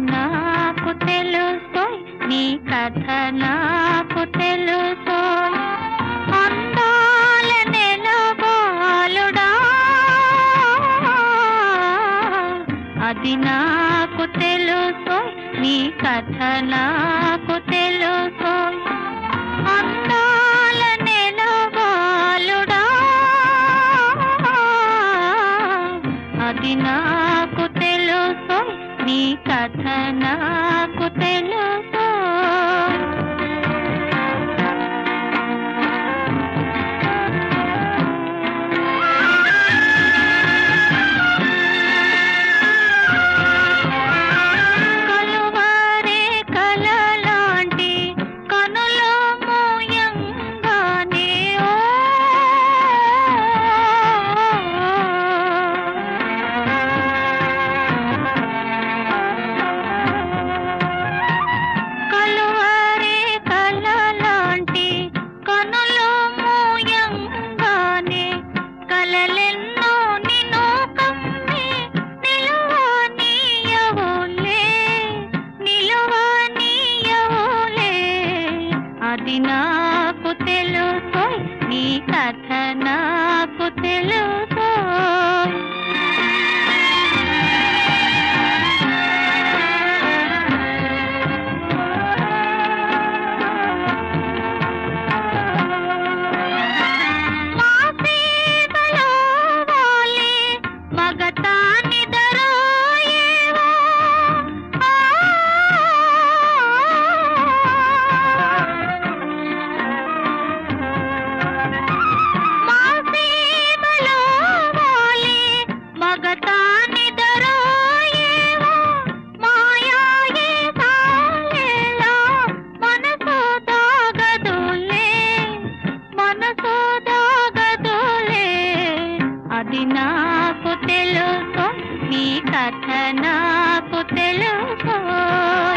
నాకు తెలుసు నీ కథ నాకు తెలుసు అందాల నెలబాలుడా అది నాకు తెలుసు నీ కథ నాకు తెలుసు అందాల నెలబాలుడా అది నాకు తెలుసు నీ కథ నాకు తెలుసు కలువరే కలలాంటి కనులో మోయంగానే ఓ కలువరే కలలాంటి కనులో మోయంగానే కలలెన్నో నిన్ను కమ్మి నిలువనీయవులే నిలువనీయవులే అది నాకు తెలుసు నీ కథ నాకు తెలుసు మా సేవలో వాలే మగతాని దరోయేవో ఆ మా సేవలో వాలే మగతాని దరోయేవో మాయాయే సాలేలా మనసు దాగదులే మనసు దాగదులే అది నాకు తెలుసు నీ కథ నాకు తెలుసు